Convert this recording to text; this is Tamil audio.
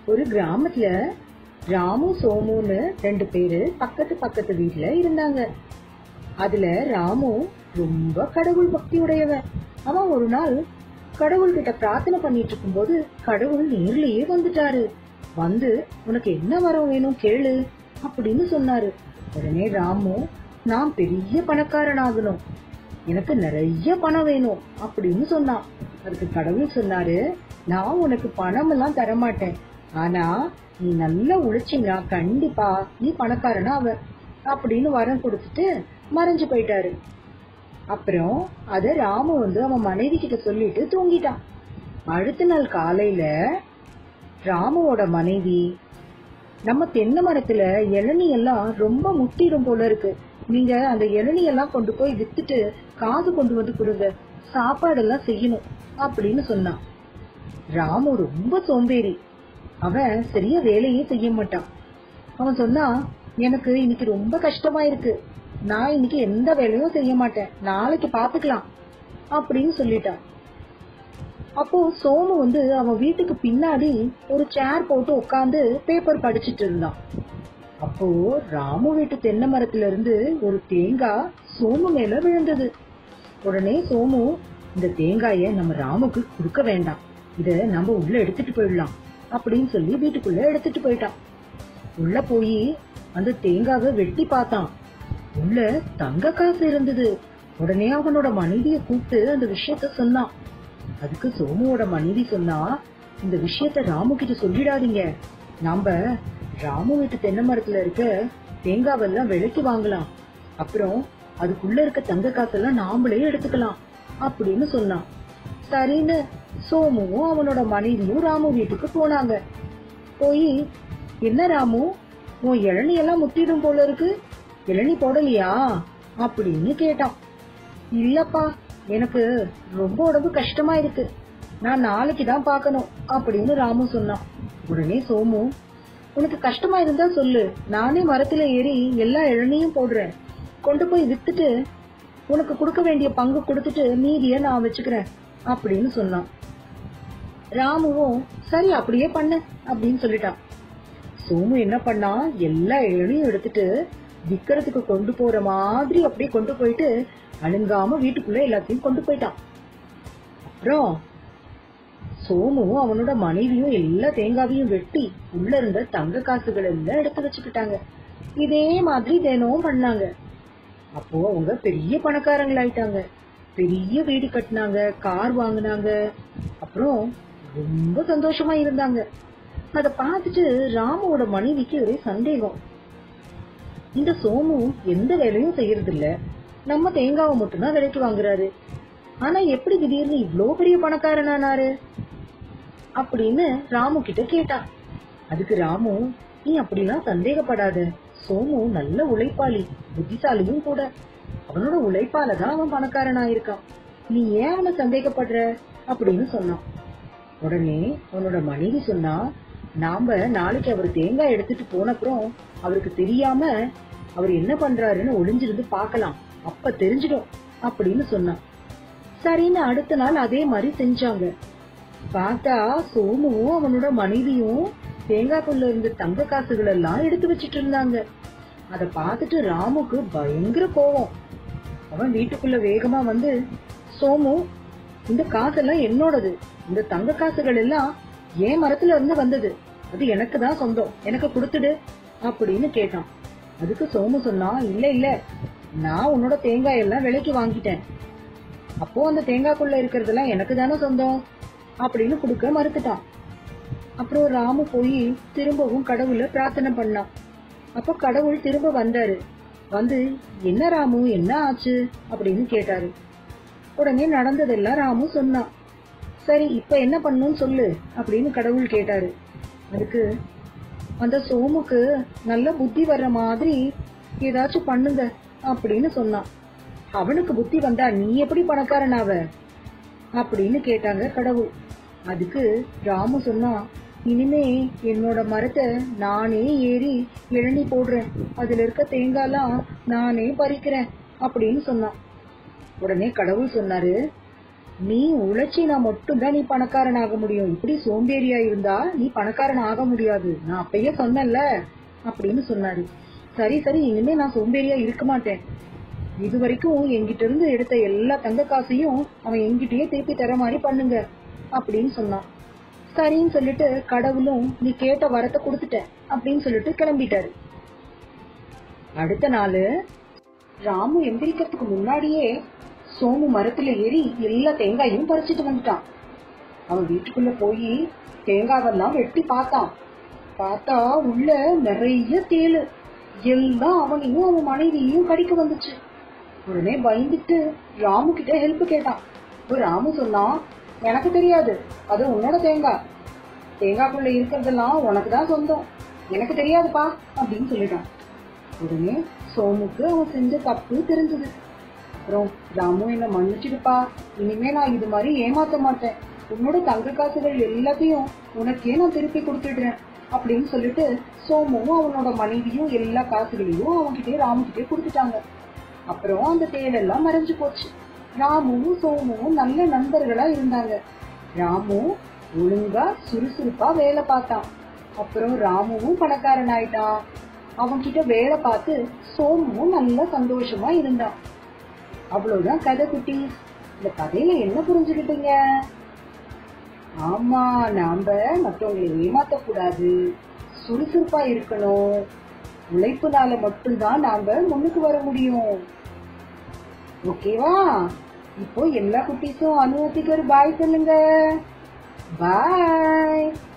ஒரு கிராமத்துல ராமு சோமுன்னு ரெண்டு பேரு பக்கத்து பக்கத்து வீட்ல இருந்தாங்க அதுல ராமு ரொம்ப கடவுள் பக்தி உடையவன் அவன் ஒரு நாள் கடவுள் கிட்ட பிரார்த்தனை பண்ணிட்டு இருக்கும்போது கடவுள் நேர்லயே வந்துட்டாரு வந்து உனக்கு என்ன வரம் வேணும் கேளு அப்படின்னு சொன்னாரு உடனே ராமு நான் பெரிய பணக்காரன் ஆகணும் எனக்கு நிறைய பணம் வேணும் அப்படின்னு சொன்னான் அதுக்கு கடவுள் சொன்னாரு நான் உனக்கு பணம் எல்லாம் தரமாட்டேன் ஆனா நீ நல்லா உழைச்சினா கண்டிப்பா நீ பணக்காரனா அவ அப்படின்னு வரம் கொடுத்துட்டு மறைஞ்சு போயிட்டாரு அப்புறம் அத ராமு வந்து அவன் மனைவி கிட்ட சொல்லிட்டு தூங்கிட்டான் அடுத்த நாள் காலையில ராமுவோட மனைவி நம்ம தென்னை மரத்துல இளநீ எல்லாம் ரொம்ப முட்டிடும் போல இருக்கு நீங்க அந்த இளநீ எல்லாம் கொண்டு போய் வித்துட்டு காது கொண்டு வந்து கொடுங்க சாப்பாடெல்லாம் செய்யணும் அப்படின்னு சொன்னான் ராமு ரொம்ப சோம்பேறி அவன் சரியா வேலையே செய்ய மாட்டான் அவன் சொன்னா எனக்கு இன்னைக்கு ரொம்ப கஷ்டமா இருக்கு நான் இன்னைக்கு எந்த வேலையும் செய்ய மாட்டேன் நாளைக்கு பாத்துக்கலாம் அப்படின்னு சொல்லிட்டான் அப்போ சோமு வந்து அவன் வீட்டுக்கு பின்னாடி ஒரு சேர் போட்டு உட்காந்து பேப்பர் படிச்சிட்டு இருந்தான் அப்போ ராமு வீட்டு தென்னை மரத்துல இருந்து ஒரு தேங்காய் சோமு மேல விழுந்தது உடனே சோமு இந்த தேங்காய நம்ம ராமுக்கு கொடுக்க வேண்டாம் இத நம்ம உள்ள எடுத்துட்டு போயிடலாம் அப்படின்னு சொல்லி வீட்டுக்குள்ள எடுத்துட்டு போயிட்டான் உள்ள போய் அந்த தேங்காவை வெட்டி பார்த்தான் உள்ள தங்க காசு இருந்தது உடனே அவனோட மனைவிய கூப்பிட்டு அந்த விஷயத்த சொன்னான் அதுக்கு சோமுவோட மனைவி சொன்னா இந்த விஷயத்த ராமு கிட்ட சொல்லிடாதீங்க நாம ராமு வீட்டு தென்னை மரத்துல இருக்க தேங்காவெல்லாம் விலைக்கு வாங்கலாம் அப்புறம் அதுக்குள்ள இருக்க தங்க காசெல்லாம் நாமளே எடுத்துக்கலாம் அப்படின்னு சொன்னான் சரின்னு சோமுவும் அவனோட மனைவியும் ராமு வீட்டுக்கு போனாங்க போய் என்ன ராமு உன் இளநீ எல்லாம் முத்திடும் போல இருக்கு இளநீ போடலையா அப்படின்னு கேட்டான் இல்லப்பா எனக்கு ரொம்ப உடம்பு கஷ்டமா இருக்கு நான் நாளைக்கு தான் பார்க்கணும் அப்படின்னு ராமு சொன்னான் உடனே சோமு உனக்கு கஷ்டமா இருந்தா சொல்லு நானே மரத்துல ஏறி எல்லா இளநியும் போடுறேன் கொண்டு போய் வித்துட்டு உனக்கு கொடுக்க வேண்டிய பங்கு கொடுத்துட்டு மீதிய நான் வச்சுக்கிறேன் அப்படின்னு சொன்னான் ராமுவும் சரி அப்படியே பண்ணு அப்படின்னு சொல்லிட்டான் சோமு என்ன பண்ணா எல்லா இளநியும் எடுத்துட்டு விக்கிறதுக்கு கொண்டு போற மாதிரி அப்படியே கொண்டு போயிட்டு அழுங்காம வீட்டுக்குள்ள எல்லாத்தையும் கொண்டு போயிட்டான் அப்புறம் சோமுவும் அவனோட மனைவியும் எல்லா தேங்காவையும் வெட்டி உள்ள இருந்த தங்க காசுகள் எல்லாம் எடுத்து வச்சுக்கிட்டாங்க இதே மாதிரி தினமும் பண்ணாங்க அப்போ அவங்க பெரிய பணக்காரங்களாயிட்டாங்க பெரிய வீடு கட்டினாங்க கார் வாங்கினாங்க அப்புறம் ரொம்ப சந்தோஷமா இருந்தாங்க அத பார்த்துட்டு ராமுவோட மனைவிக்கு ஒரே சந்தேகம் இந்த சோமு எந்த வேலையும் செய்யறது இல்ல நம்ம தேங்காவை மட்டும்தான் விலைக்கு வாங்குறாரு ஆனா எப்படி திடீர்னு இவ்ளோ பெரிய பணக்காரனானாரு அப்படின்னு ராமு கிட்ட கேட்டான் அதுக்கு ராமு நீ அப்படிலாம் சந்தேகப்படாத சோமு நல்ல உழைப்பாளி புத்திசாலியும் கூட அவனோட உழைப்பால தான் அவன் பணக்காரனாயிருக்கான் நீ ஏன் அவனை சந்தேகப்படுற அப்படின்னு சொன்னான் உடனே அவனோட மனைவி சொன்னா நாம நாளைக்கு அவர் தேங்காய் எடுத்துட்டு போனப்புறம் அவருக்கு தெரியாம அவர் என்ன பண்றாருன்னு ஒளிஞ்சிருந்து பார்க்கலாம் அப்ப தெரிஞ்சிடும் அப்படின்னு சொன்னான் சரின்னு அடுத்த நாள் அதே மாதிரி செஞ்சாங்க பார்த்தா சோமுவும் அவனோட மனைவியும் தேங்காய்க்குள்ள இருந்த தங்க காசுகள் எல்லாம் எடுத்து வச்சிட்டு இருந்தாங்க அத பார்த்துட்டு ராமுக்கு பயங்கர கோவம் அவன் வீட்டுக்குள்ள வேகமா வந்து சோமு இந்த காசெல்லாம் என்னோடது இந்த தங்க காசுகள் எல்லாம் என் மரத்துல இருந்து வந்தது அது எனக்கு தான் சொந்தம் எனக்கு கொடுத்துடு அப்படின்னு கேட்டான் அதுக்கு சோமு சொன்னா இல்ல இல்ல நான் உன்னோட தேங்காய் எல்லாம் விலைக்கு வாங்கிட்டேன் அப்போ அந்த தேங்காய்க்குள்ள இருக்கிறதெல்லாம் எனக்கு தானே சொந்தம் அப்படின்னு கொடுக்க மறுத்துட்டான் அப்புறம் ராமு போய் திரும்பவும் கடவுள பிரார்த்தனை பண்ணான் அப்போ கடவுள் திரும்ப வந்தாரு வந்து என்ன ராமு என்ன ஆச்சு அப்படின்னு கேட்டாரு உடனே நடந்ததெல்லாம் ராமு சொன்னான் சரி இப்ப என்ன பண்ணணும்னு சொல்லு அப்படின்னு கடவுள் கேட்டாரு அதுக்கு அந்த சோமுக்கு நல்ல புத்தி வர்ற மாதிரி ஏதாச்சும் பண்ணுங்க அப்படின்னு சொன்னான் அவனுக்கு புத்தி வந்தா நீ எப்படி பணக்காரனாவ அப்படின்னு கேட்டாங்க கடவுள் அதுக்கு ராமு சொன்னா இனிமே என்னோட மரத்தை நானே ஏறி இளநி போடுறேன் அதுல இருக்க தேங்காய்லாம் நானே பறிக்கிறேன் அப்படின்னு சொன்னான் உடனே கடவுள் சொன்னாரு நீ உழைச்சினா மட்டும்தான் நீ பணக்காரன் ஆக முடியும் இப்படி சோம்பேறியா இருந்தா நீ பணக்காரன் ஆக முடியாது நான் அப்பயே சொன்னேன்ல அப்படின்னு சொன்னாரு சரி சரி இனிமே நான் சோம்பேறியா இருக்க மாட்டேன் இது வரைக்கும் என்கிட்ட இருந்து எடுத்த எல்லா தங்க காசையும் அவன் என்கிட்டயே திருப்பி தர மாதிரி பண்ணுங்க அப்படின்னு சொன்னான் சரின்னு சொல்லிட்டு கடவுளும் நீ கேட்ட வரத்தை கொடுத்துட்ட அப்படின்னு சொல்லிட்டு கிளம்பிட்டாரு அடுத்த நாள் ராமு எந்திரிக்கிறதுக்கு முன்னாடியே சோமு மரத்துல ஏறி எல்லா தேங்காயும் பறிச்சிட்டு வந்துட்டான் அவன் வீட்டுக்குள்ள போய் தேங்காவெல்லாம் வெட்டி பார்த்தான் பார்த்தா உள்ள நிறைய தேளு எல்லாம் அவனையும் அவன் மனைவியையும் கடிக்க வந்துச்சு உடனே பயந்துட்டு ராமு கிட்ட ஹெல்ப் கேட்டான் இப்போ ராமு சொன்னான் எனக்கு தெரியாது அது உன்னோட தேங்காய் தேங்காய்க்குள்ள இருக்கிறதெல்லாம் உனக்கு தான் சொந்தம் எனக்கு தெரியாதுப்பா அப்படின்னு சொல்லிட்டான் உடனே சோமுக்கு அவன் செஞ்ச தப்பு தெரிஞ்சது அப்புறம் ராமு என்ன மன்னிச்சிடுப்பா இனிமே நான் இது மாதிரி ஏமாத்த மாட்டேன் உன்னோட தங்க காசுகள் எல்லாத்தையும் உனக்கே நான் திருப்பி கொடுத்துடுறேன் அப்படின்னு சொல்லிட்டு சோமுவும் அவனோட மனைவியும் எல்லா காசுகளையும் அவன்கிட்டயே ராமுகிட்டே கொடுத்துட்டாங்க அப்புறம் அந்த தேடெல்லாம் மறைஞ்சு போச்சு ராமுவும் சோமுவும் நல்ல நண்பர்களா இருந்தாங்க ராமு ஒழுங்கா சுறுசுறுப்பா வேலை பார்த்தான் அப்புறம் ராமுவும் பணக்காரன் ஆயிட்டான் அவன்கிட்ட வேலை பார்த்து சோமுவும் நல்ல சந்தோஷமா இருந்தான் அவ்வளவுதான் கதை குட்டி இந்த கதையில என்ன புரிஞ்சுக்கிட்டீங்க ஆமா நாம மற்றவங்களை ஏமாத்த கூடாது சுறுசுறுப்பா இருக்கணும் உழைப்புனால மட்டும்தான் நாம முன்னுக்கு வர முடியும் ஓகேவா இப்போ எல்லா குட்டீஸும் அனுமதிக்கு ஒரு பாய் சொல்லுங்க பாய்